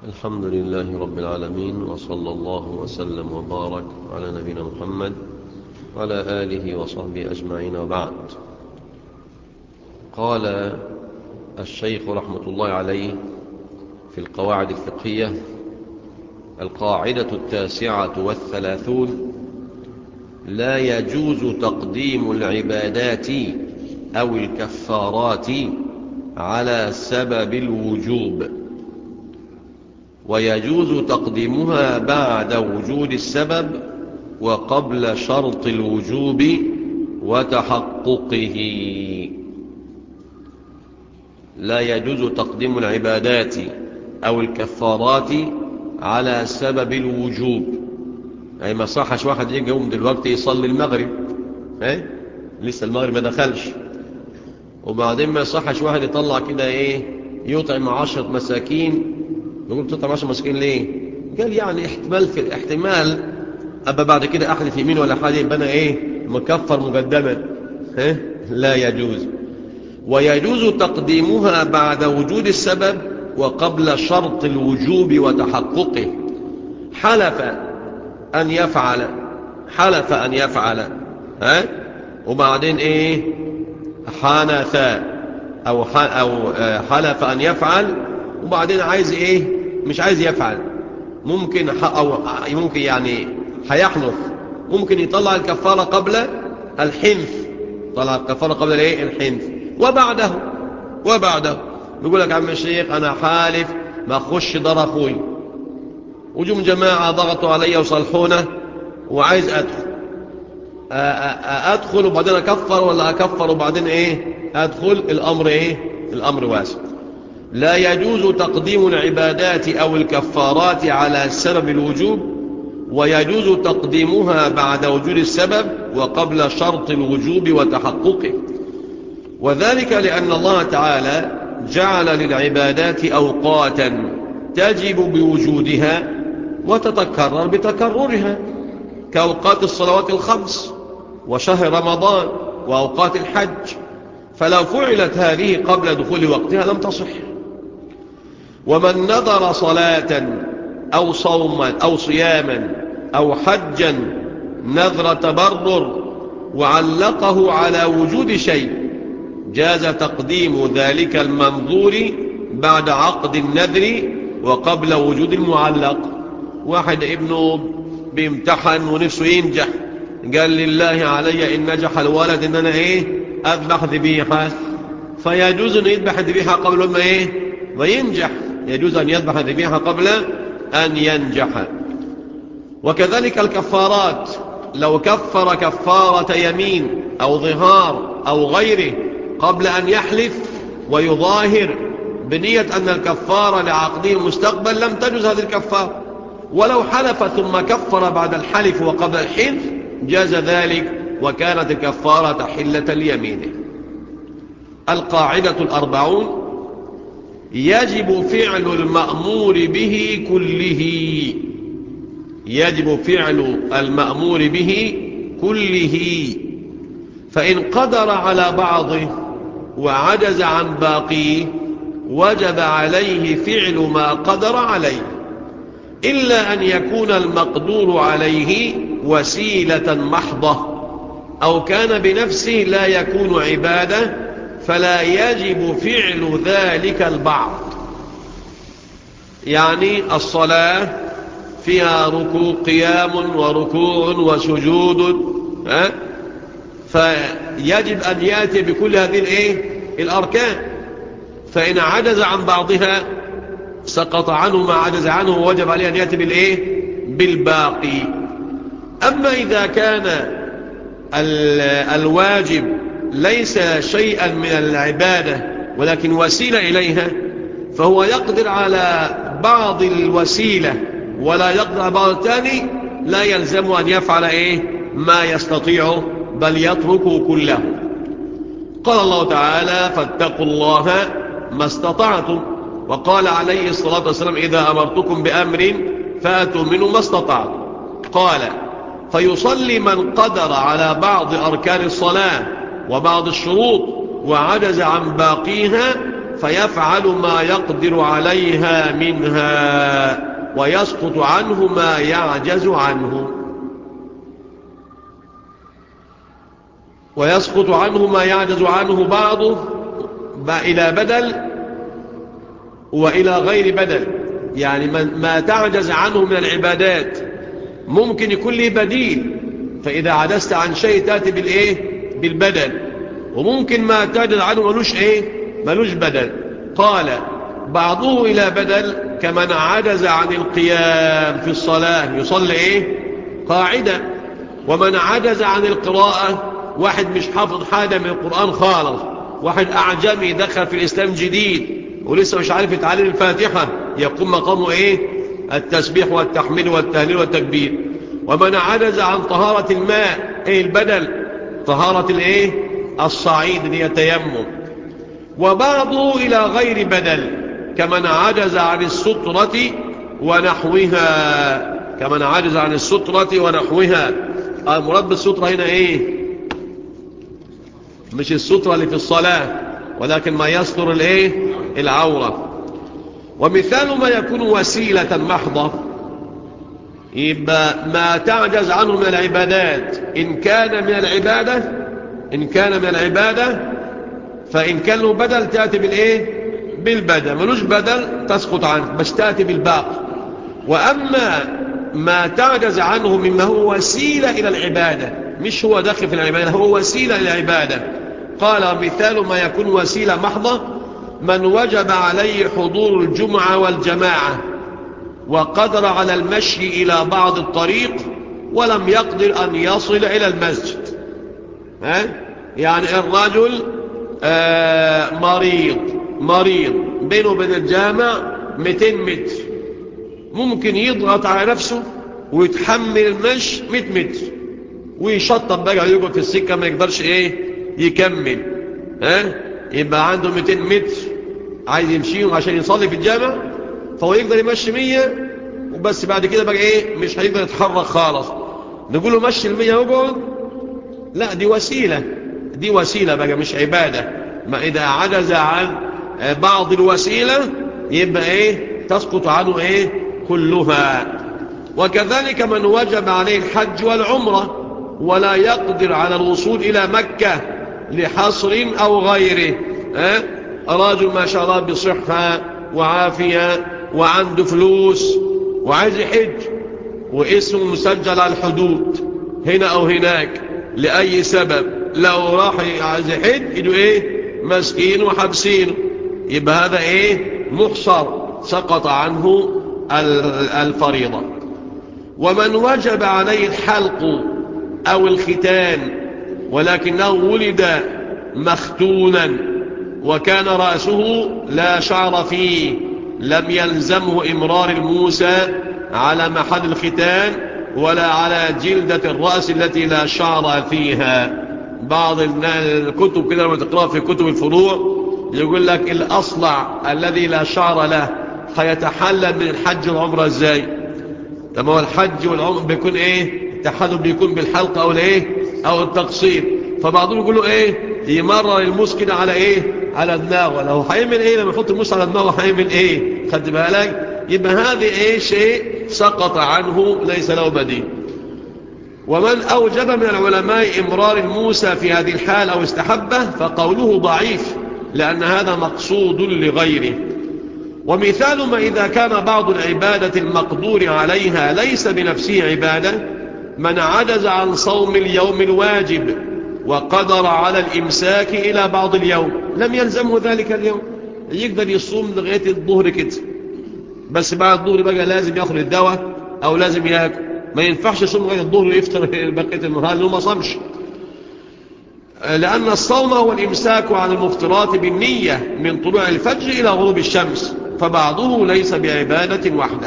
الحمد لله رب العالمين وصلى الله وسلم وبارك على نبينا محمد وعلى آله وصحبه أجمعين وبعد قال الشيخ رحمة الله عليه في القواعد الفقهية القاعدة التاسعة والثلاثون لا يجوز تقديم العبادات أو الكفارات على سبب الوجوب ويجوز تقديمها بعد وجود السبب وقبل شرط الوجوب وتحققه لا يجوز تقديم العبادات أو الكفارات على سبب الوجوب أي ما صحش واحد يجي يوم دلوقتي يصلي المغرب ايه لسه المغرب ما دخلش وبعدين ما صحش واحد يطلع كده ايه يطعم عشرة مساكين يقول تطعم عشرة مساكين ليه قال يعني احتمال في الاحتمال أبا بعد كده أحلف يمين ولا حاجة يبقى أنا إيه مكفر مقدما إيه؟ لا يجوز ويجوز تقديمها بعد وجود السبب وقبل شرط الوجوب وتحققه حلف أن يفعل حلف أن يفعل ها وبعدين إيه حنث أو أو حلف أن يفعل وبعدين عايز إيه مش عايز يفعل ممكن أو ممكن يعني هيحنث ممكن يطلع الكفارة قبل الحنث طلع الكفارة قبل الايه الحنث وبعده وبعده بيقول لك عم الشيخ انا حالف ما اخش دار اخوي وجم جماعة ضغطوا علي وصلحونا وعايز ادخل ادخل وبعدين اكفر ولا اكفر وبعدين ايه ادخل الامر ايه الامر واسع لا يجوز تقديم العبادات او الكفارات على سبب الوجوب ويجوز تقديمها بعد وجود السبب وقبل شرط الوجوب وتحققه وذلك لأن الله تعالى جعل للعبادات أوقاتا تجب بوجودها وتتكرر بتكررها كأوقات الصلوات الخمس وشهر رمضان وأوقات الحج فلو فعلت هذه قبل دخول وقتها لم تصح ومن نظر صلاة أو صوما أو صياما أو حجا نذر تبرر وعلقه على وجود شيء جاز تقديم ذلك المنظور بعد عقد النذر وقبل وجود المعلق واحد ابنه بيمتحن ونفسه ينجح قال لله علي إن نجح الولد إن أنا إيه أذبح ذبيحة فيجوز أن يذبح ذبيحة قبل ما إيه ما ينجح يجوز أن يذبح ذبيحة قبل أن ينجح وكذلك الكفارات لو كفر كفارة يمين أو ظهار أو غيره قبل أن يحلف ويظاهر بنية أن الكفارة لعقده المستقبل لم تجوز هذه الكفارة ولو حلف ثم كفر بعد الحلف وقبل الحلف جاز ذلك وكانت الكفارة حلة ليمينه القاعدة الأربعون يجب فعل المأمور به كله يجب فعل المأمور به كله فإن قدر على بعضه وعجز عن باقيه وجب عليه فعل ما قدر عليه إلا أن يكون المقدور عليه وسيلة محضة أو كان بنفسه لا يكون عبادة فلا يجب فعل ذلك البعض يعني الصلاة فيها ركوع قيام وركوع وسجود ها فيجب أن يأتي بكل هذه الايه الأركان فإن عجز عن بعضها سقط عنه ما عجز عنه ووجب عليه أن يأتي بالإيه بالباقي أما إذا كان الواجب ليس شيئا من العبادة ولكن وسيلة إليها فهو يقدر على بعض الوسيلة ولا يقدر على بعض الثاني لا يلزم أن يفعل إيه ما يستطيع بل يتركه كله قال الله تعالى فاتقوا الله ما استطعتم وقال عليه الصلاة والسلام إذا أمرتكم بأمر فأتوا منه ما استطعتم قال فيصلي من قدر على بعض أركان الصلاة وبعض الشروط وعجز عن باقيها فيفعل ما يقدر عليها منها ويسقط عنه ما يعجز عنه ويسقط عنه ما يعجز عنه بعضه إلى بدل وإلى غير بدل يعني ما تعجز عنه من العبادات ممكن يكون له بديل فإذا عجزت عن شيء تأتي بالإيه بالبدل وممكن ما تعجز عنه ملوش إيه ملوش بدل قال بعضه إلى بدل كمن عجز عن القيام في الصلاة يصلي إيه قاعدة ومن عجز عن القراءة واحد مش حافظ حاجة من القرآن خالص واحد أعجمي دخل في الإسلام جديد ولسه مش عارف يتعلم الفاتحة يقوم مقامه إيه التسبيح والتحميل والتهليل والتكبير ومن عجز عن طهارة الماء إيه البدل طهارة الإيه الصعيد اللي يتيمم وبعضه إلى غير بدل كمن عجز عن السترة ونحوها كمن عجز عن السترة ونحوها المراد بالسترة هنا إيه مش السترة اللي في الصلاة ولكن ما يستر الايه العورة ومثال ما يكون وسيلة محضة يبقى ما تعجز عنه من العبادات إن كان من العبادة إن كان من العبادة فإن كان له بدل تأتي بالإيه بالبدل ملوش بدل تسقط عنه بس تأتي بالباقي وأما ما تعجز عنه مما هو وسيلة إلى العبادة مش هو داخل في العبادة هو وسيلة إلى العبادة قال مثال ما يكون وسيلة محضة من وجب عليه حضور الجمعة والجماعة وقدر على المشي إلى بعض الطريق ولم يقدر أن يصل إلى المسجد ها؟ يعني الرجل آه مريض مريض بينه وبين الجامع 200 متر ممكن يضغط على نفسه ويتحمل المشي 100 متر ويشطب بقى يقعد في السكة ما يقدرش ايه يكمل ها يبقى عنده 200 متر عايز يمشيهم عشان يصلي في الجامع فهو يقدر يمشي 100 وبس بعد كده بقى ايه مش هيقدر يتحرك خالص نقول له مشي ال 100 واقعد لا دي وسيله دي وسيله بقى مش عباده ما اذا عجز عن بعض الوسيله يبقى ايه تسقط عنه ايه كلها وكذلك من وجب عليه الحج والعمره ولا يقدر على الوصول الى مكه لحصر أو غيره أه؟ رجل ما شاء الله بصحة وعافية وعنده فلوس وعايز يحج واسمه مسجل على الحدود هنا أو هناك لأي سبب لو راح عايز يحج يدو إيه مسكين وحبسينه يبقى هذا إيه محصر سقط عنه الفريضة ومن وجب عليه الحلق أو الختان ولكنه ولد مختونا وكان رأسه لا شعر فيه لم يلزمه إمرار الموسى على محل الختان ولا على جلدة الرأس التي لا شعر فيها بعض الكتب كده لما تقرأ في كتب الفروع يقول لك الأصلع الذي لا شعر له هيتحلل من الحج والعمرة ازاي طب هو الحج والعمرة بيكون ايه التحلل بيكون بالحلق او الايه او التقصير فبعضهم يقولوا ايه يمرر الموس كده على ايه على دماغه لو هيعمل ايه لما يحط الموس على دماغه هيعمل ايه خدت بالك يبقى هذه ايه شيء سقط عنه ليس له بديل ومن اوجب من العلماء امرار الموسى في هذه الحال او استحبه فقوله ضعيف لان هذا مقصود لغيره ومثال ما اذا كان بعض العباده المقدور عليها ليس بنفسه عباده من عجز عن صوم اليوم الواجب وقدر على الإمساك إلى بعض اليوم لم يلزمه ذلك اليوم يقدر يصوم لغاية الظهر كده بس بعد الظهر بقى لازم يأخذ الدواء أو لازم يأكل ما ينفعش يصوم لغاية الظهر ويفطر بقية النهار لأنه ما صمش لأن الصوم هو الإمساك عن المفطرات بالنية من طلوع الفجر إلى غروب الشمس فبعضه ليس بعبادة وحده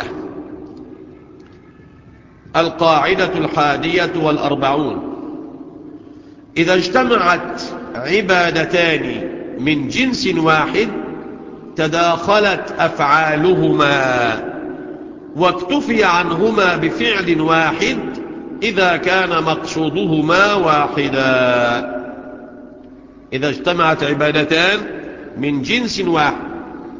القاعدة الحادية والأربعون إذا اجتمعت عبادتان من جنس واحد تداخلت أفعالهما واكتفي عنهما بفعل واحد إذا كان مقصودهما واحدا إذا اجتمعت عبادتان من جنس واحد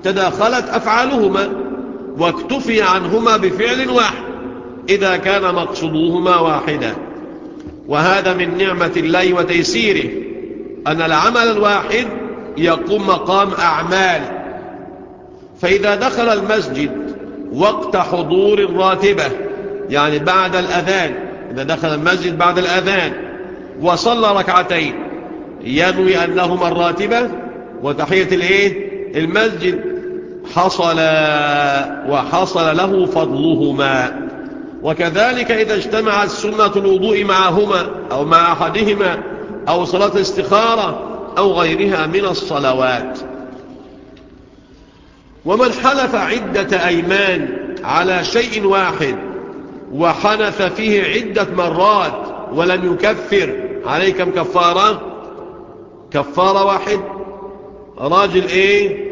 تداخلت أفعالهما واكتفي عنهما بفعل واحد إذا كان مقصودهما واحدا وهذا من نعمة الله وتيسيره أن العمل الواحد يقوم مقام أعمال فإذا دخل المسجد وقت حضور الراتبة يعني بعد الأذان إذا دخل المسجد بعد الأذان وصلى ركعتين ينوي أنهما الراتبة وتحية الإيه؟ المسجد حصل وحصل له فضلهما وكذلك إذا اجتمعت سنة الوضوء معهما أو مع أحدهما أو صلاة الاستخارة أو غيرها من الصلوات ومن حلف عدة أيمان على شيء واحد وحنث فيه عدة مرات ولم يكفر عليه كم كفارة كفارة واحد راجل ايه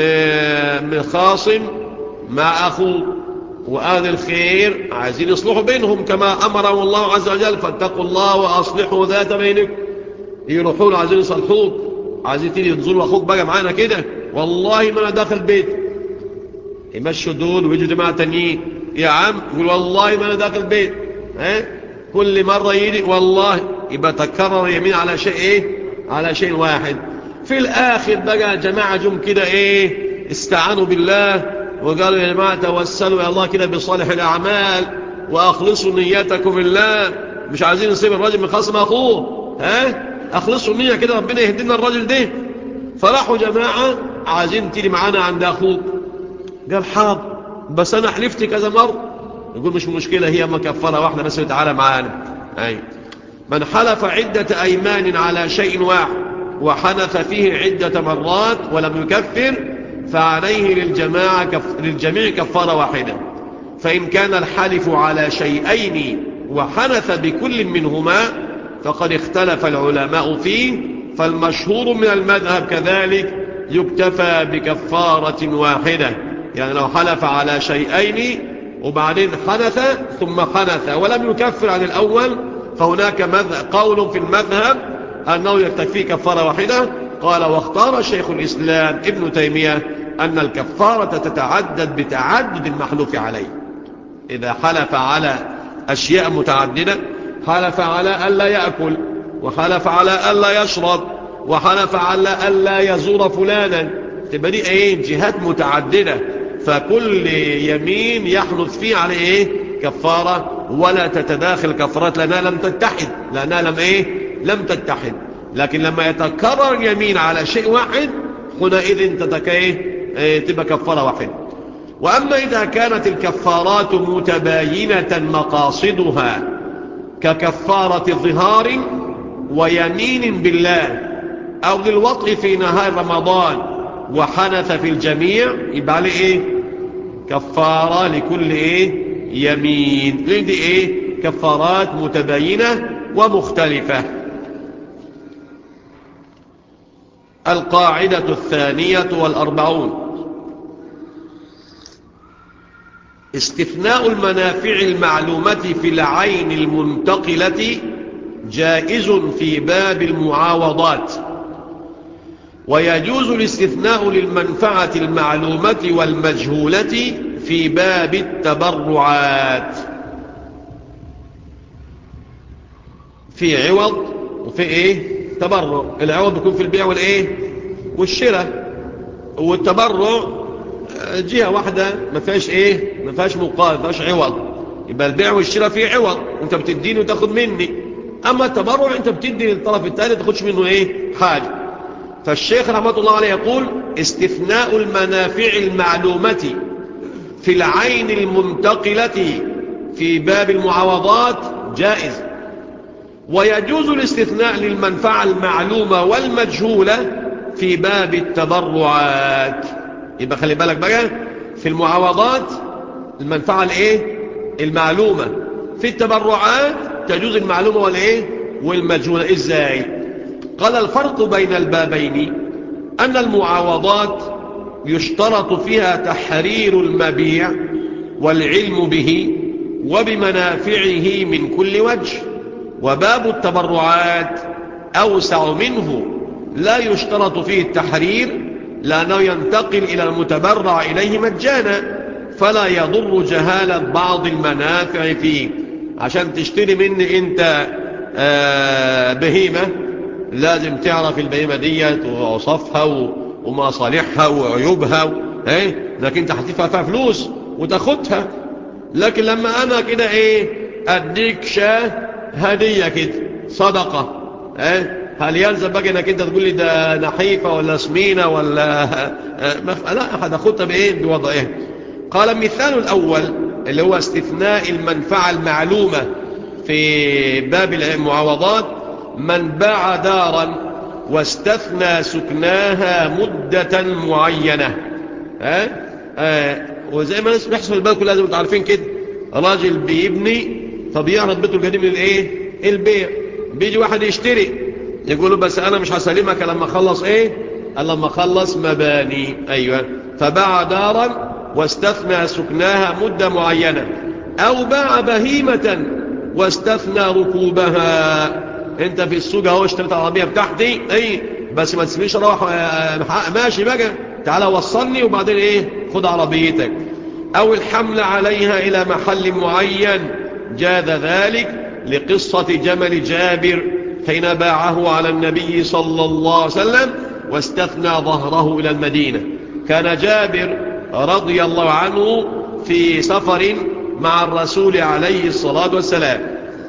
مخاصم مع أخوه وأهل الخير عايزين يصلحوا بينهم كما أمرهم الله عز وجل فاتقوا الله وأصلحوا ذات بينكم يروحون عايزين يصلحوك عايزين تيجي تزوروا أخوك بقى معانا كده والله ما أنا داخل بيت يمشوا دول ويجوا جماعة تانيين يا عم يقول والله ما أنا داخل بيت ها كل مرة يجي والله يبقى تكرر يمين على شيء ايه على شيء واحد في الآخر بقى جماعة جم كده ايه استعانوا بالله وقالوا يا جماعة توسلوا يا الله كده بصالح الأعمال وأخلصوا نياتكم الله مش عايزين نصيب الراجل من خصم أخوه ها أخلصوا النية كده ربنا يهدينا الراجل ده فراحوا جماعة عايزين تيجي معانا عند أخوك قال حاضر بس أنا حلفت كذا مرة يقول مش مشكلة هي مكفرة واحدة بس تعالى معانا أي من حلف عدة أيمان على شيء واحد وحنث فيه عدة مرات ولم يكفر فعليه للجماعة كف للجميع كفارة واحدة فإن كان الحلف على شيئين وحنث بكل منهما فقد اختلف العلماء فيه فالمشهور من المذهب كذلك يكتفى بكفارة واحدة يعني لو حلف على شيئين وبعدين حنث ثم حنث ولم يكفر عن الأول فهناك مذهب قول في المذهب أنه يكتفي كفارة واحدة قال واختار شيخ الإسلام ابن تيمية أن الكفارة تتعدد بتعدد المحلوف عليه إذا حلف على أشياء متعددة حلف على ألا يأكل وحلف على ألا يشرب وحلف على ألا يزور فلانا تبقى دي ايه جهات متعددة فكل يمين يحدث فيه على ايه كفارة ولا تتداخل كفارات لأنها لم تتحد لأنها لم ايه لم تتحد لكن لما يتكرر يمين على شيء واحد حينئذ تتك ايه تبقى كفارة واحدة وأما إذا كانت الكفارات متباينة مقاصدها ككفارة ظهار ويمين بالله أو للوطء في نهار رمضان وحنث في الجميع يبقى عليه إيه كفارة لكل إيه يمين لدي إيه كفارات متباينة ومختلفة القاعدة الثانية والأربعون استثناء المنافع المعلومة في العين المنتقلة جائز في باب المعاوضات ويجوز الاستثناء للمنفعة المعلومة والمجهولة في باب التبرعات في عوض وفي ايه تبرع العوض بيكون في البيع والايه والشراء والتبرع جهة واحدة ما فيهاش ايه ما فيهاش مقابل ما فيهاش عوض يبقى البيع والشراء فيه عوض انت بتديني وتاخد مني اما التبرع انت بتدي للطرف الثاني تاخدش منه ايه حاجة فالشيخ رحمة الله عليه يقول استثناء المنافع المعلومة في العين المنتقلة في باب المعاوضات جائز ويجوز الاستثناء للمنفعة المعلومة والمجهولة في باب التبرعات يبقى خلي بالك بقى في المعاوضات المنفعة الايه المعلومة في التبرعات تجوز المعلومة والايه والمجهولة ازاي قال الفرق بين البابين ان المعاوضات يشترط فيها تحرير المبيع والعلم به وبمنافعه من كل وجه وباب التبرعات أوسع منه لا يشترط فيه التحرير لأنه ينتقل إلى المتبرع إليه مجانا فلا يضر جهالة بعض المنافع فيه عشان تشتري مني انت بهيمة لازم تعرف البهيمة ديت ووصفها ومصالحها وعيوبها ايه لكن انت هتدفع فيها فلوس وتاخدها لكن لما انا كده ايه اديك شاه هدية كده صدقة ايه هل يلزم بقى انك انت تقول لي ده نحيفة ولا سمينة ولا لا هتاخدها بايه بوضعها قال المثال الاول اللي هو استثناء المنفعة المعلومة في باب المعاوضات من باع دارا واستثنى سكناها مدة معينة ها آه وزي ما بيحصل في البلد كلها زي ما انتم عارفين كده راجل بيبني فبيعرض بيته القديم للايه البيع بيجي واحد يشتري يقول له بس انا مش هسلمك لما اخلص ايه لما اخلص مباني ايوه فباع دارا واستثنى سكناها مدة معينة او باع بهيمة واستثنى ركوبها انت في السوق اهو اشتريت العربية بتاعتي اي بس ما تسميش اروح ماشي بقى تعالى وصلني وبعدين ايه خد عربيتك او الحمل عليها الى محل معين جاز ذلك لقصة جمل جابر حين باعه على النبي صلى الله عليه وسلم واستثنى ظهره الى المدينة كان جابر رضي الله عنه في سفر مع الرسول عليه الصلاة والسلام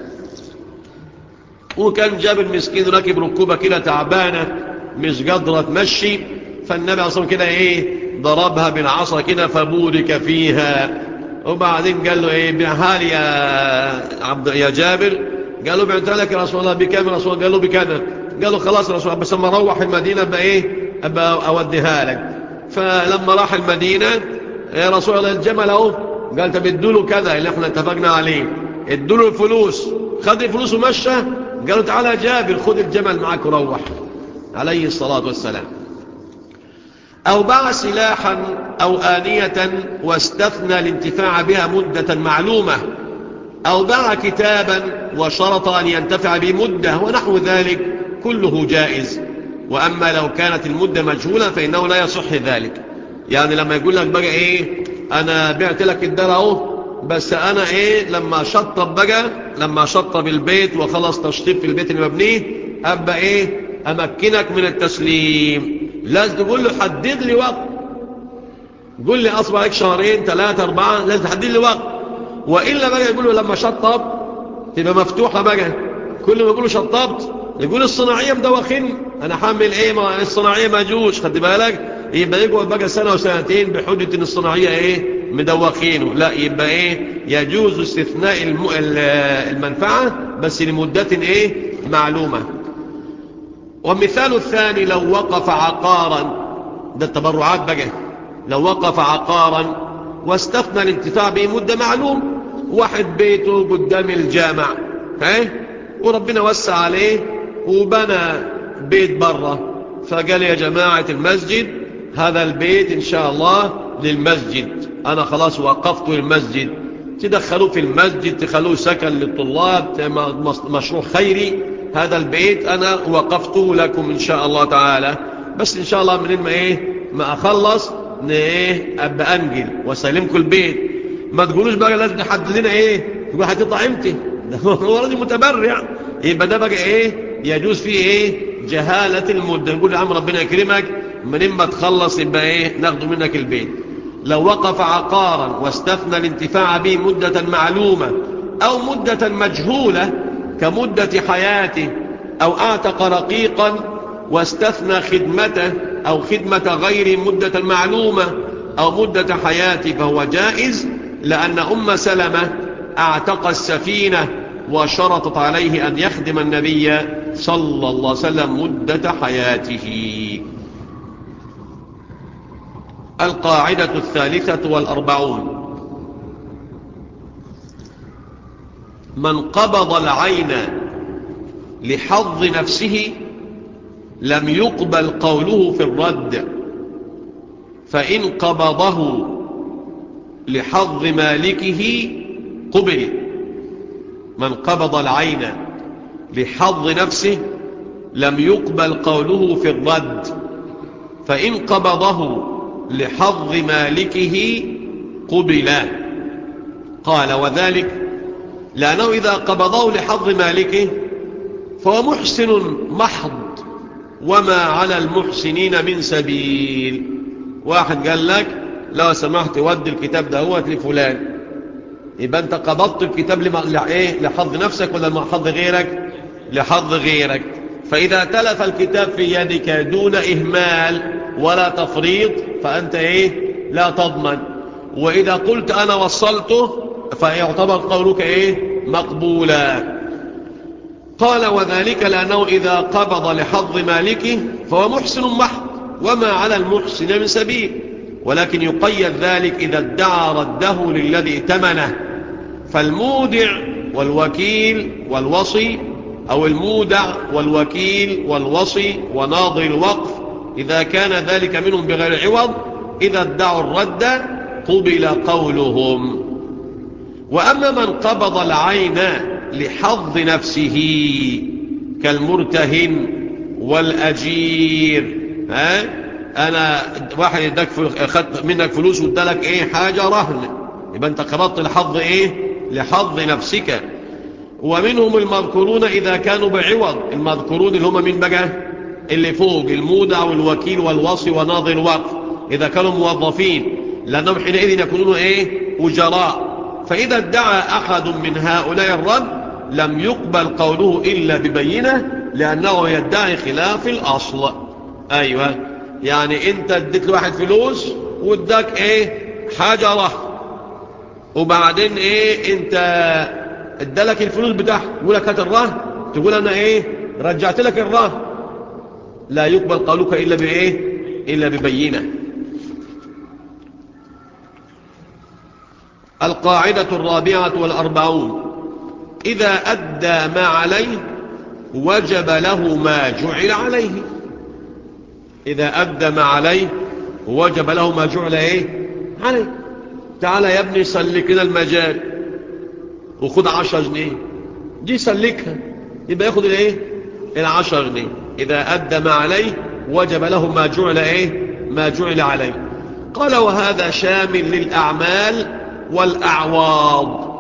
وكان جابر مسكين راكب ركوبة كده تعبانة مش قادرة تمشي فالنبي أصلا كده ايه ضربها بالعصا كده فبورك فيها وبعدين قال له ايه بيعها لي يا, عبد يا جابر قال له بعتها لك يا رسول الله بكام يا رسول الله قال له بكذا قال له خلاص يا رسول الله بس لما اروح المدينة ابقى ايه ابقى اوديها لك فلما راح المدينة يا رسول الله الجمل اهو قال طب ادوا له كذا اللي احنا اتفقنا عليه ادوا له الفلوس خد الفلوس ومشى قالوا تعالى جابر خد الجمل معك وروح عليه الصلاة والسلام أو باع سلاحا أو آنية واستثنى الانتفاع بها مدة معلومة أو باع كتابا وشرط أن ينتفع بمدة ونحو ذلك كله جائز وأما لو كانت المدة مجهولة فإنه لا يصح ذلك يعني لما يقول لك بقى إيه أنا بعت لك الدار اهو بس أنا إيه لما شطب بقى لما شطب البيت وخلص تشطيب في البيت اللي مبنيه أبقى إيه أمكنك من التسليم لازم تقول له حدد لي وقت قول لي أصبح لك شهرين ثلاثة أربعة لازم تحدد لي وقت وإلا بقى يقول له لما شطب تبقى مفتوحة بقى كل ما يقول له شطبت يقول الصناعية مدوخين أنا حامل إيه ما الصناعية ما جوش خد بالك يبقى يقعد بقى سنة وسنتين بحجة إن الصناعية إيه مدوخينه لا يبقى إيه يجوز استثناء الم... المنفعة بس لمدة إيه معلومة والمثال الثاني لو وقف عقارا ده التبرعات بقى لو وقف عقارا واستثنى الانتفاع به مدة معلوم واحد بيته قدام الجامع ها وربنا وسع عليه وبنى بيت برة فقال يا جماعة المسجد هذا البيت إن شاء الله للمسجد أنا خلاص وقفته للمسجد تدخلوه في المسجد تخلوه سكن للطلاب مشروع خيري هذا البيت أنا وقفته لكم إن شاء الله تعالى بس إن شاء الله منين ما إيه ما أخلص إيه أبقى أنجل وسلمكم البيت ما تقولوش بقى لازم نحدد لنا إيه تقول هتطلع إمتى هو راجل متبرع يبقى ده بقى إيه يجوز فيه إيه جهالة المدة نقول يا عم ربنا يكرمك منين ما تخلص يبقى إيه ناخده منك البيت لو وقف عقارا واستثنى الانتفاع به مدة معلومة أو مدة مجهولة كمدة حياته أو أعتق رقيقا واستثنى خدمته أو خدمة غير مدة معلومة أو مدة حياته فهو جائز لأن أم سلمة اعتق السفينة وشرطت عليه أن يخدم النبي صلى الله عليه وسلم مدة حياته القاعدة الثالثة والأربعون من قبض العين لحظ نفسه لم يقبل قوله في الرد فإن قبضه لحظ مالكه قبل من قبض العين لحظ نفسه لم يقبل قوله في الرد فإن قبضه لحظ مالكه قبل قال وذلك لأنه إذا قبضه لحظ مالكه فهو محسن محض وما على المحسنين من سبيل واحد قال لك لو سمحت ود الكتاب ده هو لفلان يبقى انت قبضت الكتاب لما... ايه لحظ نفسك ولا لحظ غيرك لحظ غيرك فإذا تلف الكتاب في يدك دون إهمال ولا تفريط فأنت إيه لا تضمن وإذا قلت أنا وصلته فيعتبر قولك إيه مقبولا قال وذلك لأنه إذا قبض لحظ مالكه فهو محسن محض وما على المحسن من سبيل ولكن يقيد ذلك إذا ادعى رده للذي ائتمنه فالمودع والوكيل والوصي أو المودع والوكيل والوصي وناظر الوقف إذا كان ذلك منهم بغير عوض إذا ادعوا الرد قبل قولهم وأما من قبض العين لحظ نفسه كالمرتهن والأجير ها أنا واحد يدك أخذت منك فلوس وادالك إيه حاجة رهن يبقى أنت قبضت لحظ إيه لحظ نفسك ومنهم المذكورون إذا كانوا بعوض المذكورون اللي هم من بقى اللي فوق المودع والوكيل والوصي وناظر الوقف إذا كانوا موظفين لأنهم حينئذ يكونون إيه أجراء فإذا ادعى أحد من هؤلاء الرد لم يقبل قوله إلا ببينة لأنه يدعي خلاف الأصل أيوة يعني أنت اديت لواحد فلوس واداك إيه حاجة رهن وبعدين إيه أنت ادالك الفلوس بتاعه يقول لك هات الرهن تقول أنا إيه رجعت لك الرهن لا يقبل قولك إلا بإيه إلا ببينة القاعدة الرابعة والأربعون إذا أدى ما عليه وجب له ما جعل عليه إذا أدى ما عليه وجب له ما جعل إيه عليه تعال يا ابني سلك لنا المجال وخد عشر جنيه دي سلكها يبقى ياخد الايه العشر جنيه إذا أدى ما عليه وجب له ما جعل إيه ما جعل عليه قال وهذا شامل للأعمال والأعواض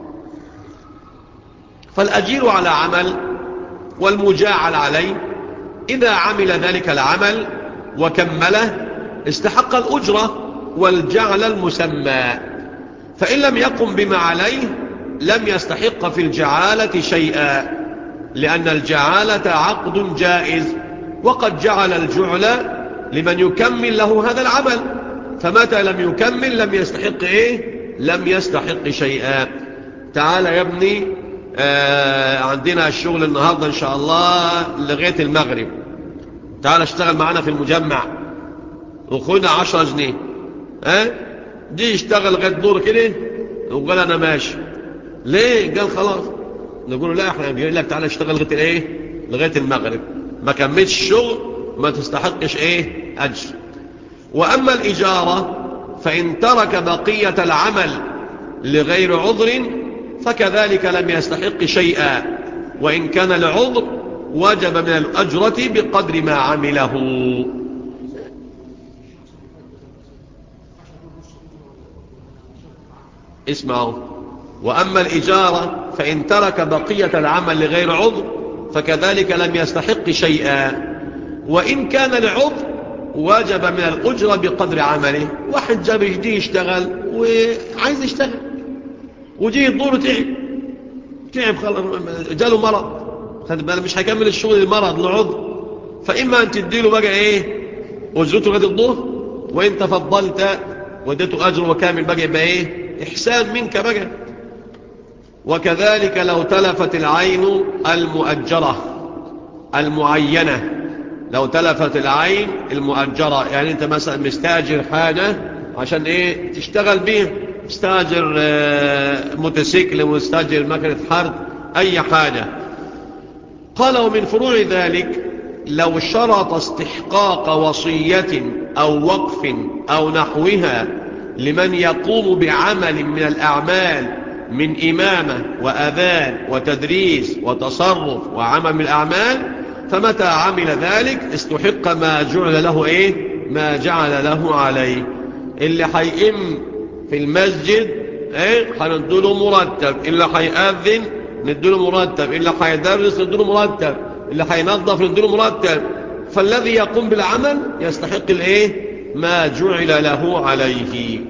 فالأجير على عمل والمجاعل عليه إذا عمل ذلك العمل وكمله استحق الأجرة والجعل المسمى فإن لم يقم بما عليه لم يستحق في الجعالة شيئا لأن الجعالة عقد جائز وقد جعل الجعل لمن يكمل له هذا العمل فمتى لم يكمل لم يستحق إيه لم يستحق شيئا تعال يا ابني آه عندنا الشغل النهاردة إن شاء الله لغاية المغرب تعال اشتغل معنا في المجمع وخدنا عشرة جنيه ها أه؟ دي اشتغل لغاية دور كده وقال أنا ماشي ليه قال خلاص نقول له لا احنا بيقول لك تعالى اشتغل لغاية الايه لغاية المغرب ما كملش الشغل ما تستحقش ايه اجر واما الاجارة فان ترك بقية العمل لغير عذر فكذلك لم يستحق شيئا وان كان العذر وجب من الاجرة بقدر ما عمله اسمعوا وأما الإجارة فإن ترك بقية العمل لغير عذر فكذلك لم يستحق شيئا وإن كان العذر وجب من الأجرة بقدر عمله واحد جاب يجي يشتغل وعايز يشتغل وجي الدور تعب تعب خلاص جاله مرض خد بالك مش هيكمل الشغل المرض لعذر فإما أن تديله بقى إيه أجرته لغاية الظهر وإن تفضلت وديته أجر وكامل بقى يبقى إيه إحسان منك بقى وكذلك لو تلفت العين المؤجرة المعينة لو تلفت العين المؤجرة يعني انت مثلا مستاجر حاجة عشان ايه تشتغل بيه مستاجر موتوسيكل مستاجر مكنة حرب اي حاجة قال ومن فروع ذلك لو شرط استحقاق وصية او وقف او نحوها لمن يقوم بعمل من الأعمال من إمامة وأذان وتدريس وتصرف وعمل من الأعمال فمتى عمل ذلك استحق ما جعل له إيه ما جعل له عليه اللي هيئم في المسجد ايه هنديله مرتب اللي هيأذن نديله مرتب اللي هيدرس نديله مرتب اللي هينظف نديله مرتب فالذي يقوم بالعمل يستحق الايه ما جعل له عليه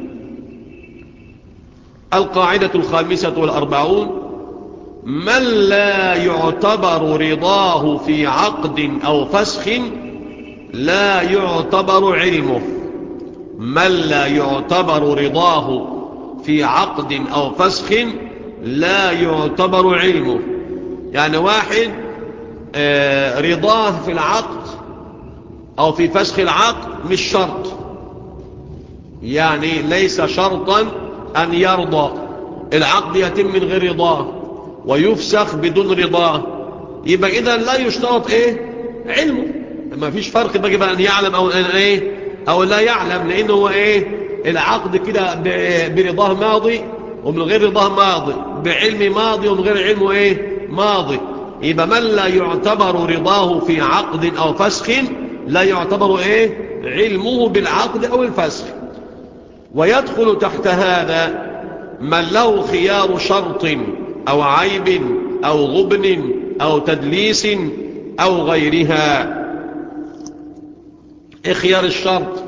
القاعدة الخامسة والأربعون من لا يعتبر رضاه في عقد أو فسخ لا يعتبر علمه من لا يعتبر رضاه في عقد أو فسخ لا يعتبر علمه يعني واحد رضاه في العقد أو في فسخ العقد مش شرط يعني ليس شرطا أن يرضى العقد يتم من غير رضاه ويفسخ بدون رضاه يبقى إذا لا يشترط إيه علمه ما فيش فرق بقى بقى أن يعلم أو أن إيه أو لا يعلم لأنه هو إيه العقد كده برضاه ماضي ومن غير رضاه ماضي بعلم ماضي ومن غير علمه إيه ماضي يبقى من لا يعتبر رضاه في عقد أو فسخ لا يعتبر إيه علمه بالعقد أو الفسخ ويدخل تحت هذا من له خيار شرط أو عيب أو غبن أو تدليس أو غيرها إيه خيار الشرط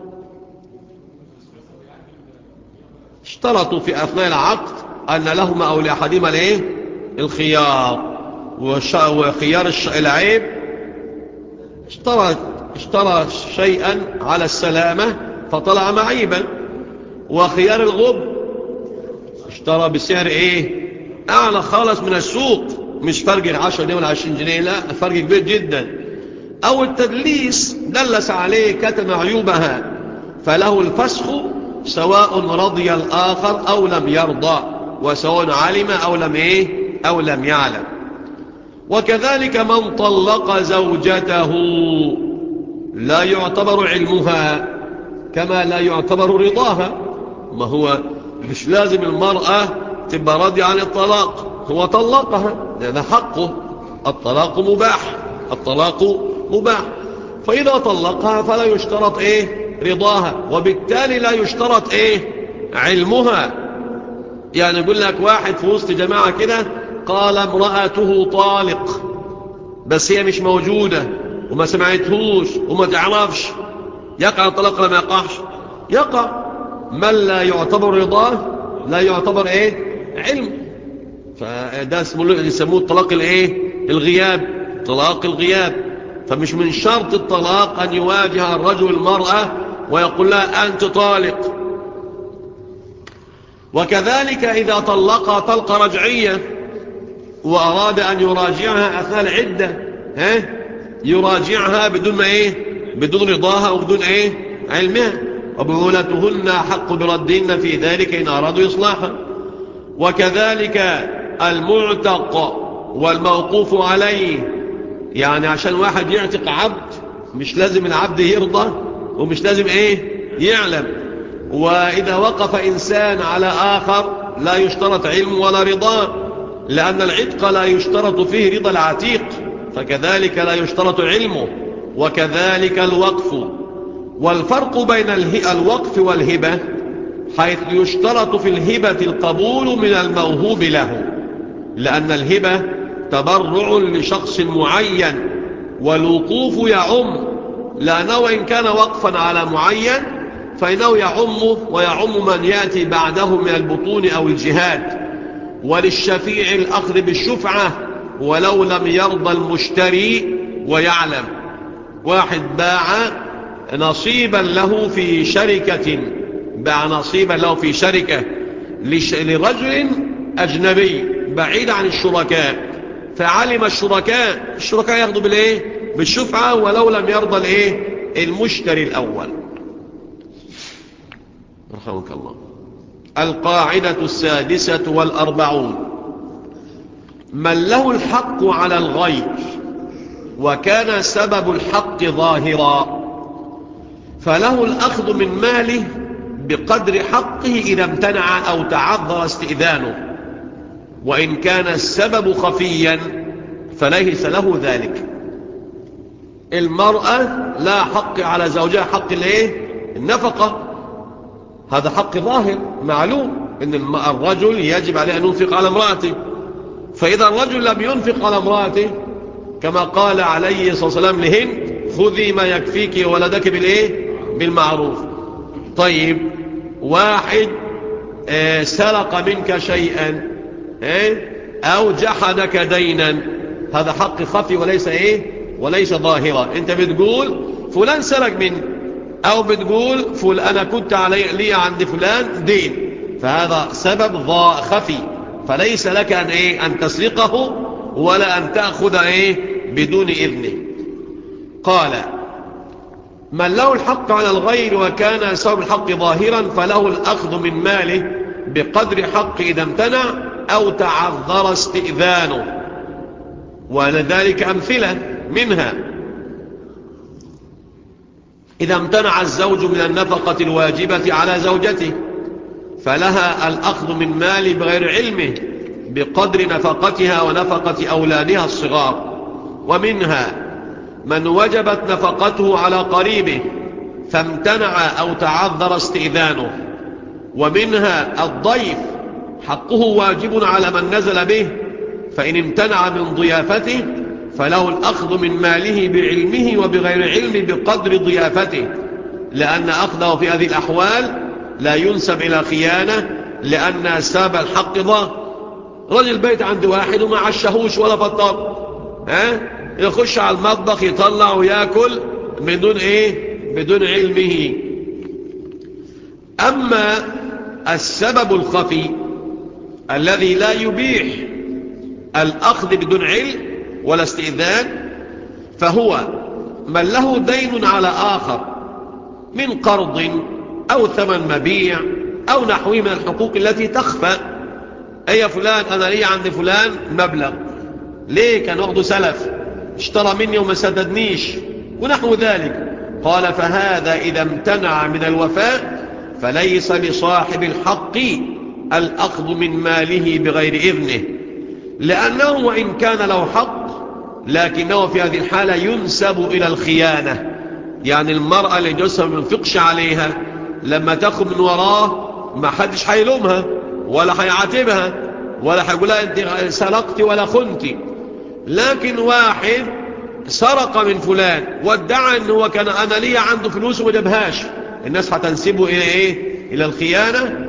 اشترطوا في أثناء العقد أن لهما أو لأحدهما الايه الخيار وخيار العيب اشترى اشترى شيئا على السلامة فطلع معيبا وخيار الغب اشترى بسعر ايه اعلى خالص من السوق مش فرق 10 جنيه ولا 20 جنيه لا فرق كبير جدا او التدليس دلس عليه كتم عيوبها فله الفسخ سواء رضي الاخر او لم يرضى وسواء علم او لم ايه او لم يعلم وكذلك من طلق زوجته لا يعتبر علمها كما لا يعتبر رضاها ما هو مش لازم المرأة تبقى راضية عن الطلاق هو طلقها لأن حقه الطلاق مباح الطلاق مباح فإذا طلقها فلا يشترط إيه رضاها وبالتالي لا يشترط إيه علمها يعني يقول لك واحد في وسط جماعة كده قال امرأته طالق بس هي مش موجودة وما سمعتهوش وما تعرفش يقع الطلاق ولا ما يقعش يقع من لا يعتبر رضاه لا يعتبر ايه علم فده اسمه يسموه الطلاق الايه الغياب طلاق الغياب فمش من شرط الطلاق ان يواجه الرجل المرأة ويقول لها انت طالق وكذلك اذا طلقها طلقة رجعية واراد ان يراجعها اثناء العدة ها يراجعها بدون ما ايه بدون رضاها وبدون ايه علمها وبعولتهن حق بردهن في ذلك إن أرادوا إصلاحا وكذلك المعتق والموقوف عليه يعني عشان واحد يعتق عبد مش لازم العبد يرضى ومش لازم ايه يعلم وإذا وقف إنسان على آخر لا يشترط علم ولا رضا لأن العتق لا يشترط فيه رضا العتيق فكذلك لا يشترط علمه وكذلك الوقف والفرق بين الوقف والهبة حيث يشترط في الهبة القبول من الموهوب له لأن الهبة تبرع لشخص معين والوقوف يعم لأنه وإن كان وقفا على معين فإنه يعم ويعم من يأتي بعده من البطون أو الجهاد وللشفيع الأخذ بالشفعة ولو لم يرضى المشتري ويعلم واحد باع نصيبا له في شركة باع نصيبا له في شركة لرجل أجنبي بعيد عن الشركاء فعلم الشركاء الشركاء ياخذوا بالايه بالشفعة ولو لم يرضى الايه المشتري الأول رحمك الله القاعدة السادسة والأربعون من له الحق على الغير وكان سبب الحق ظاهرا فله الأخذ من ماله بقدر حقه إذا امتنع أو تعذر استئذانه وإن كان السبب خفيا فليس له ذلك المرأة لا حق على زوجها حق الايه النفقة هذا حق ظاهر معلوم ان الرجل يجب عليه ان ينفق على امرأته فإذا الرجل لم ينفق على امرأته كما قال عليه الصلاة والسلام لهند خذي ما يكفيك ولدك بالايه بالمعروف طيب واحد آه سرق منك شيئا آه او جحدك دينا هذا حق خفي وليس ايه وليس ظاهرا انت بتقول فلان سرق مني او بتقول فل انا كنت علي لي عند فلان دين فهذا سبب خفي فليس لك ان ايه ان تسرقه ولا ان تأخذ ايه بدون اذنه قال من له الحق على الغير وكان سبب الحق ظاهرا فله الأخذ من ماله بقدر حق إذا امتنع أو تعذر استئذانه ولذلك أمثلة منها إذا امتنع الزوج من النفقة الواجبة على زوجته فلها الأخذ من ماله بغير علمه بقدر نفقتها ونفقة أولادها الصغار ومنها من وجبت نفقته على قريبه فامتنع أو تعذر استئذانه ومنها الضيف حقه واجب على من نزل به فإن امتنع من ضيافته فله الأخذ من ماله بعلمه وبغير علم بقدر ضيافته لأن أخذه في هذه الأحوال لا ينسب إلى خيانة لأن ساب الحق ظاهر رجل بيت عند واحد وما عشهوش ولا فطر ها يخش على المطبخ يطلع وياكل بدون ايه بدون علمه اما السبب الخفي الذي لا يبيح الاخذ بدون علم ولا استئذان فهو من له دين على اخر من قرض او ثمن مبيع او نحوه من الحقوق التي تخفى اي فلان انا لي عند فلان مبلغ ليه كان واخده سلف اشترى مني وما سددنيش ونحو ذلك قال فهذا إذا امتنع من الوفاء فليس لصاحب الحق الأخذ من ماله بغير إذنه لأنه وإن كان له حق لكنه في هذه الحالة ينسب إلى الخيانة يعني المرأة اللي جوزها ما ينفقش عليها لما تاخذ من وراه ما حدش هيلومها ولا هيعاتبها ولا هيقولها انت سرقتي ولا خنتي لكن واحد سرق من فلان وادعى ان هو كان انا ليا عنده فلوس وما جابهاش الناس هتنسبه الى ايه الى الخيانه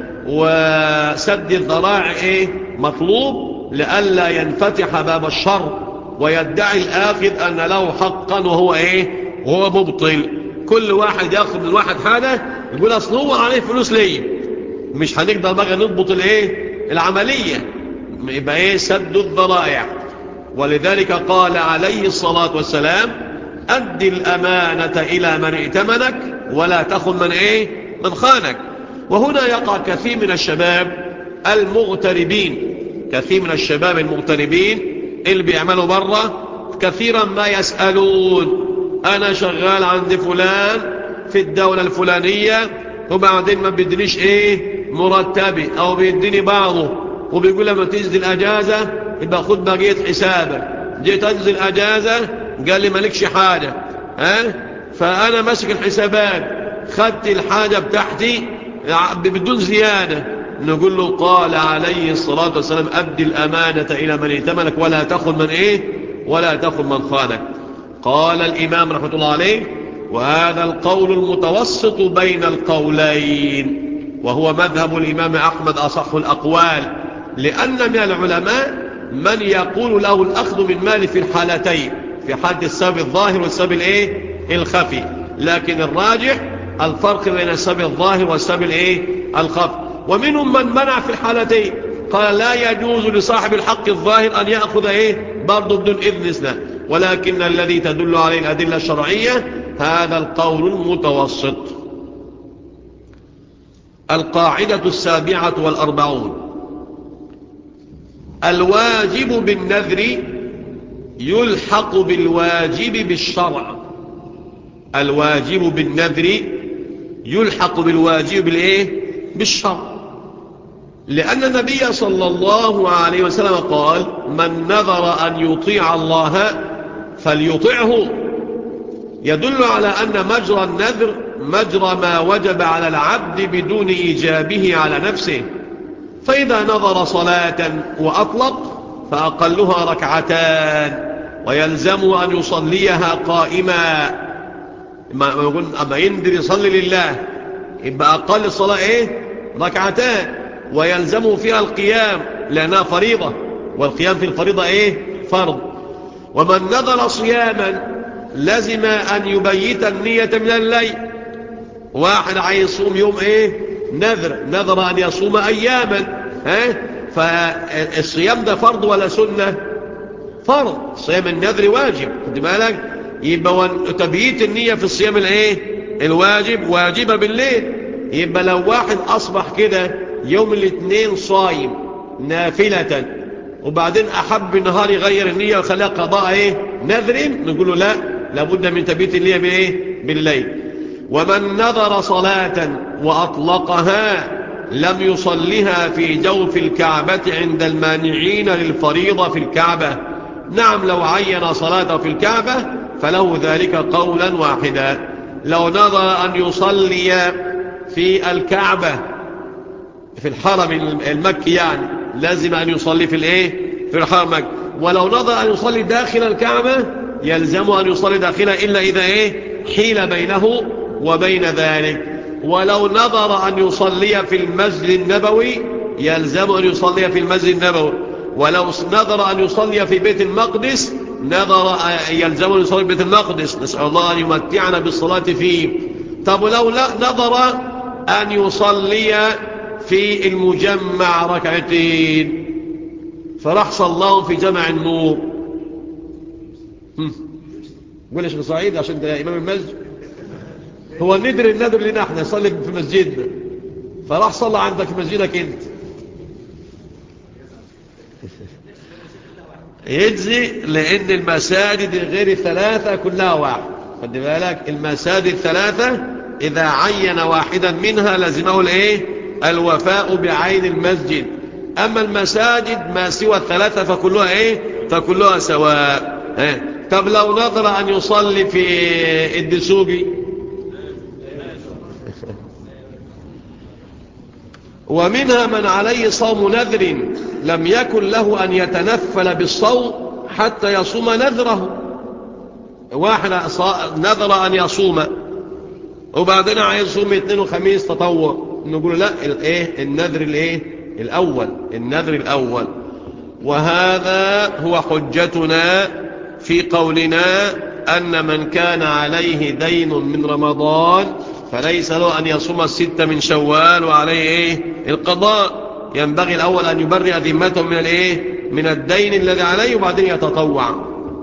وسد الذراع ايه مطلوب لئلا ينفتح باب الشر ويدعي الاخذ ان له حقا وهو ايه وهو مبطل كل واحد ياخذ من واحد حاجه يقول اصل هو عليه فلوس ليه مش هنقدر بقى نضبط الايه العمليه يبقى ايه سد الذرائع ولذلك قال عليه الصلاة والسلام أد الأمانة إلى من ائتمنك ولا تخن من إيه من خانك وهنا يقع كثير من الشباب المغتربين كثير من الشباب المغتربين اللي بيعملوا برة كثيرا ما يسألون أنا شغال عند فلان في الدولة الفلانية وبعدين ما بيدنيش إيه مرتبي أو بيديني بعضه وبيقول لما تنزل الأجازة يبقى خد بقية حسابك جيت أنزل أجازة قال لي مالكش حاجة ها فأنا ماسك الحسابات خدت الحاجة بتاعتي بدون زيادة نقول له قال عليه الصلاة والسلام أدي الأمانة إلى من ائتمنك ولا تخن من إيه ولا تخن من خانك قال الإمام رحمة الله عليه وهذا القول المتوسط بين القولين وهو مذهب الإمام أحمد أصح الأقوال لأن من العلماء من يقول له الأخذ من مال في الحالتين في حالة السبب الظاهر والسبب الايه الخفي لكن الراجح الفرق بين السبب الظاهر والسبب الايه الخفي ومنهم من منع في الحالتين قال لا يجوز لصاحب الحق الظاهر أن يأخذ ايه برضه بدون إذن إسلام ولكن الذي تدل عليه الأدلة الشرعية هذا القول المتوسط القاعدة السابعة والأربعون الواجب بالنذر يلحق بالواجب بالشرع الواجب بالنذر يلحق بالواجب بالايه بالشرع لأن النبي صلى الله عليه وسلم قال من نذر أن يطيع الله فليطعه يدل على أن مجرى النذر مجرى ما وجب على العبد بدون إيجابه على نفسه فإذا نظر صلاة وأطلق فأقلها ركعتان ويلزم أن يصليها قائما أما يندر يصلي لله يبقى أقل الصلاة إيه ركعتان ويلزم فيها القيام لأنها فريضة والقيام في الفريضة إيه فرض ومن نظر صياما لزم أن يبيت النية من الليل واحد عايز يصوم يوم إيه نذر نذر أن يصوم أياما ها فالصيام ده فرض ولا سنة فرض صيام النذر واجب خد بالك يبقى تبييت النية في الصيام الايه الواجب واجبة بالليل يبقى لو واحد أصبح كده يوم الاثنين صايم نافلة وبعدين أحب النهار يغير النية ويخليها قضاء ايه نذر نقول له لا لابد من تبييت النية بايه بالليل ومن نظر صلاة وأطلقها لم يصلها في جوف الكعبة عند المانعين للفريضة في الكعبة نعم لو عين صلاته في الكعبة فله ذلك قولا واحدا لو نظر أن يصلي في الكعبة في الحرم المكي يعني لازم أن يصلي في الايه في الحرم المكي ولو نظر أن يصلي داخل الكعبة يلزم أن يصلي داخلها إلا إذا إيه حيل بينه وبين ذلك ولو نظر أن يصلي في المسجد النبوي يلزم أن يصلي في المسجد النبوي ولو نظر أن يصلي في بيت المقدس نظر يلزم أن يصلي في بيت المقدس نسأل الله أن يمتعنا بالصلاة فيه طب ولو نظر أن يصلي في المجمع ركعتين فراح صلاهم في جمع النور قول يا شيخ سعيد عشان ده إمام المسجد هو الندر الندر لنا احنا نصلي في مسجدنا فراح صلى عندك في مسجدك انت يجزي لان المساجد غير الثلاثة كلها واحد خد بالك المساجد الثلاثة اذا عين واحدا منها لازمه الايه الوفاء بعين المسجد اما المساجد ما سوى الثلاثة فكلها ايه فكلها سواء اه. طب لو نظر ان يصلي في الدسوقي ومنها من عليه صوم نذر لم يكن له أن يتنفل بالصوم حتى يصوم نذره واحد نذر أن يصوم وبعدين عايز يصوم اثنين وخميس تطوع نقول لا الايه النذر الايه الاول النذر الاول وهذا هو حجتنا في قولنا أن من كان عليه دين من رمضان فليس له أن يصوم الستة من شوال وعليه إيه القضاء ينبغي الأول أن يبرئ ذمته من الإيه من الدين الذي عليه وبعدين يتطوع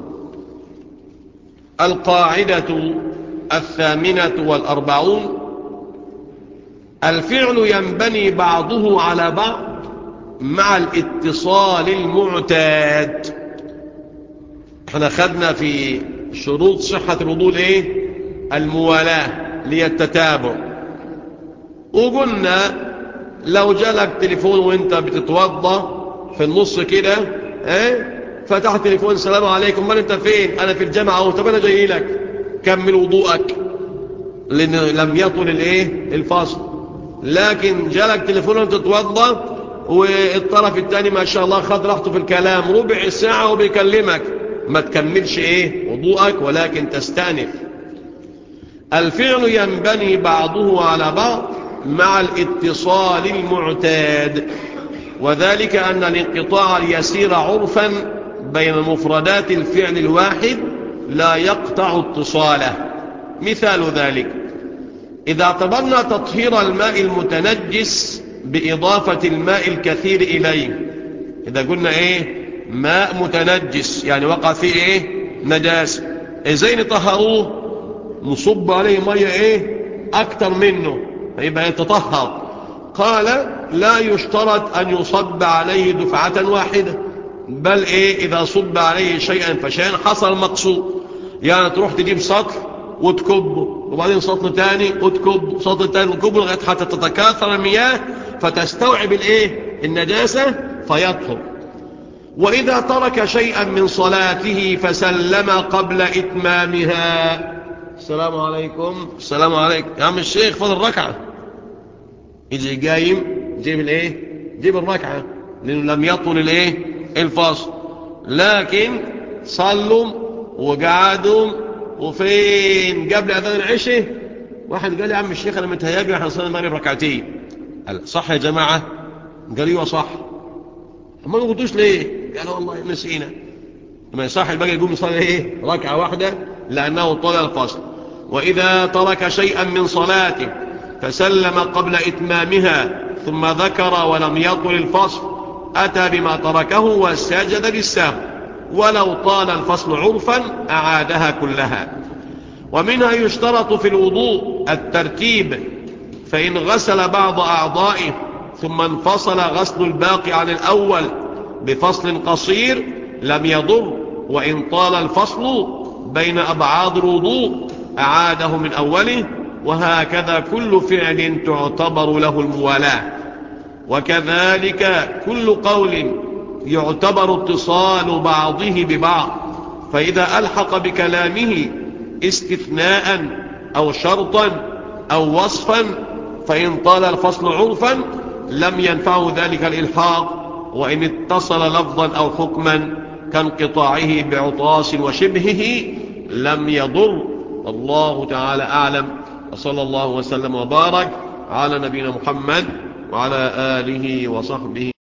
القاعدة الثامنة والأربعون الفعل ينبني بعضه على بعض مع الاتصال المعتاد احنا خدنا في شروط صحة الوضوء ايه الموالاة للتتابع وقلنا لو جالك تليفون وانت بتتوضى في النص كده ايه فتحت تليفون السلام عليكم من انت فين انا في الجامعة اهو طب انا جاي لك كمل وضوءك لان لم يطل الايه الفاصل لكن جالك تليفون وانت تتوضى والطرف الثاني ما شاء الله خد راحته في الكلام ربع ساعة وبيكلمك ما تكملش ايه وضوءك ولكن تستأنف الفعل ينبني بعضه على بعض مع الاتصال المعتاد وذلك أن الانقطاع اليسير عرفا بين مفردات الفعل الواحد لا يقطع اتصاله مثال ذلك إذا اعتبرنا تطهير الماء المتنجس بإضافة الماء الكثير إليه إذا قلنا إيه ماء متنجس يعني وقع فيه إيه نجاس إزاي نطهروه نصب عليه مية إيه أكتر منه فيبقى يتطهر قال لا يشترط أن يصب عليه دفعة واحدة بل إيه إذا صب عليه شيئا فشيئا حصل مقصود يعني تروح تجيب سطل وتكبه وبعدين سطل تاني وتكب سطل تاني وتكبه لغاية حتى تتكاثر المياه فتستوعب الايه النجاسة فيطهر وإذا ترك شيئا من صلاته فسلم قبل إتمامها السلام عليكم السلام عليكم يا عم الشيخ فضل ركعة يجي قايم جيب الايه جيب الركعة لأنه لم يطل الايه الفاصل لكن صلوا وقعدوا وفين قبل أذان العشاء واحد قال يا عم الشيخ أنا متهيألي احنا صلينا المغرب ركعتين قال صح يا جماعة قال ايوه صح ما قلتوش ليه قال والله نسينا ما يصح الباقي يقوم يصلي ايه ركعة واحدة لأنه طال الفصل وإذا ترك شيئا من صلاته فسلم قبل إتمامها ثم ذكر ولم يطل الفصل أتى بما تركه وسجد بالسهو ولو طال الفصل عرفا أعادها كلها ومنها يشترط في الوضوء الترتيب فإن غسل بعض أعضائه ثم انفصل غسل الباقي عن الأول بفصل قصير لم يضر وإن طال الفصل بين أبعاد الوضوء أعاده من أوله وهكذا كل فعل تعتبر له الموالاة وكذلك كل قول يعتبر اتصال بعضه ببعض فإذا ألحق بكلامه استثناء أو شرطا أو وصفا فإن طال الفصل عرفا لم ينفعه ذلك الإلحاق وإن اتصل لفظا أو حكما كانقطاعه بعطاس وشبهه لم يضر الله تعالى أعلم وصلى الله وسلم وبارك على نبينا محمد وعلى آله وصحبه